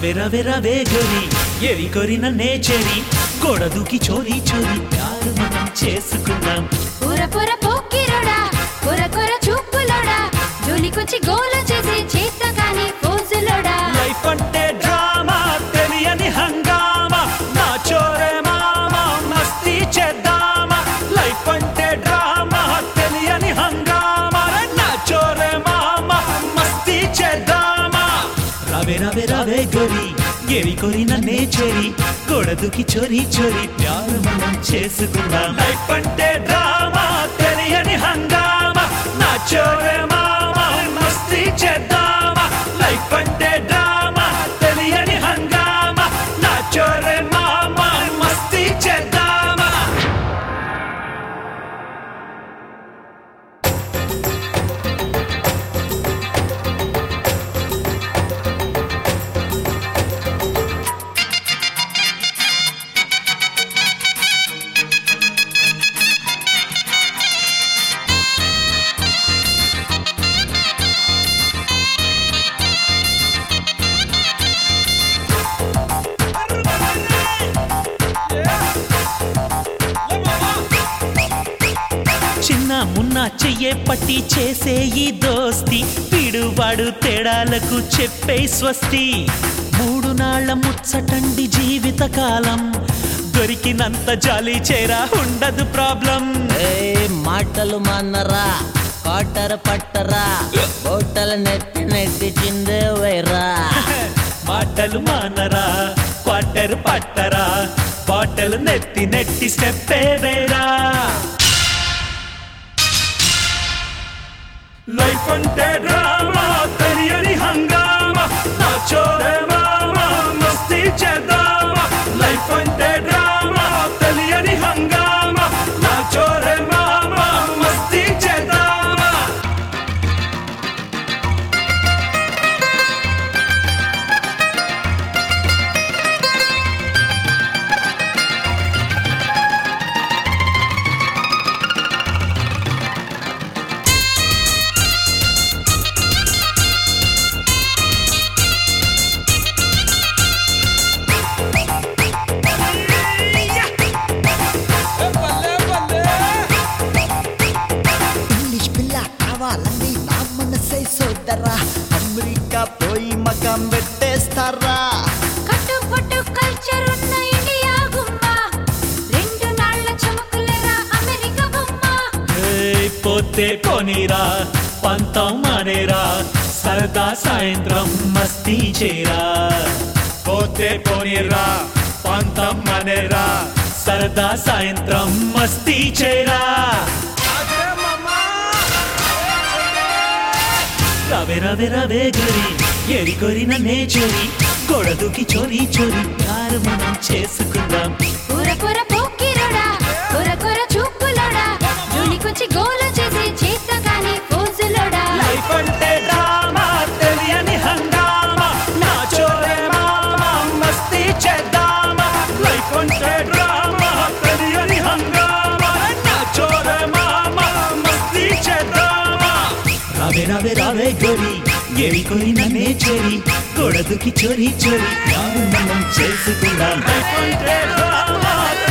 రవే రవే రవే గొరి ఎరి కొరిన నేచరి గోడ దూకి చోరీ చోరీ ప్యారు మనం చేసుకుందాం పుర పుర పోకిరోడా పుర కొర చూపులోడా జోలికొచ్చి గోల చేసి చేత కాని పోజులోడా లైఫ్ అంటే డ్రామా తెలియని హంగామా నా చోరే మామా మస్తీ చేద్దామా లైఫ్ అంటే డ్రామా తెలియని హంగామా రే నా చోరే మామా మస్తీ చేద్దామా రవే రవే రవే గొరి ఎరి కొరిన నేచరి గొడదుకి చోరీ చోరీ ప్యారు మనం చేసుకుందాం లైఫ్ అంటే డ్రామా తెలియని హంగామా నా చోరే మామా మస్తీ చేద్దామా లైఫ్ అంటే డ్రామా తెలియని హంగామా నా చోరే మామా మస్తీ చేద్దామా చిన్న మున్న చెయ్యే పట్టి చేసే ఈ దోస్తి పిడువాడు తేడాలకు చెప్పే స్వస్తి మూడు నాళ్ల ముచ్చటండి జీవిత కాలం దొరికినంత జాలి చేరా ఉండదు ప్రాబ్లం ఏ మాటలు మానరా కాటర్ పట్టరా బోటలు నెత్తి నెత్తి చిందే వైరా మాటలు మానరా క్వార్టర్ పట్టరా బాటలు నెత్తి నెట్టి స్టెప్పే వేరా లైఫ్ అంటే డ్రామా తెలియని హంగామా నా చోరే మామా మస్తీ చేద్దామా లైఫ్ అంటే డ్రామా తెలియని హంగామా నా చోరే మామా మస్తీ చేద్దామా ఇంగ్లీష్ పిల్ల కావాలని నా మనసై సోదరా అమెరికా పోయి మగం పెట్టేస్తారా కట్టు పొట్టు కల్చర్ ఉన్న ఇండియా గుమ్మ రెండు నాళ్ల చమకులేరా అమెరికా బొమ్మ ఏయ్, పోతే పోనీరా పంతం మానేరా సరదా సాయంత్రం మస్తీ చేరా పోతే పోనీరా పంతం మానేరా సరదా సాయంత్రం మస్తీ చేరా రవే రవే రవే గరి ఎరి కొరిన నేచరి గొడదుకి చోరీ చోరీ ప్యారు మనం చేసుకుందాం పుర పుర పోకిరోడా పుర కొర చూపులోడా జోలికొచ్చి గోల చేసి చేత కాని పోజులోడా లైఫ్ అంటే డ్రామా తెలియని హంగామా నా చోరే మామా మస్తీ చేద్దామా లైఫ్ అంటే డ్రామా తెలియని హంగామా నా చోరే మామా మస్తీ చేద్దామా రవే రవే రవే గొరి ఎరి కొరిన నేచరి గొడదుకి చోరీ చోరీ యారు మనం చేసుకుందాం లైఫ్ అంటే డ్రామా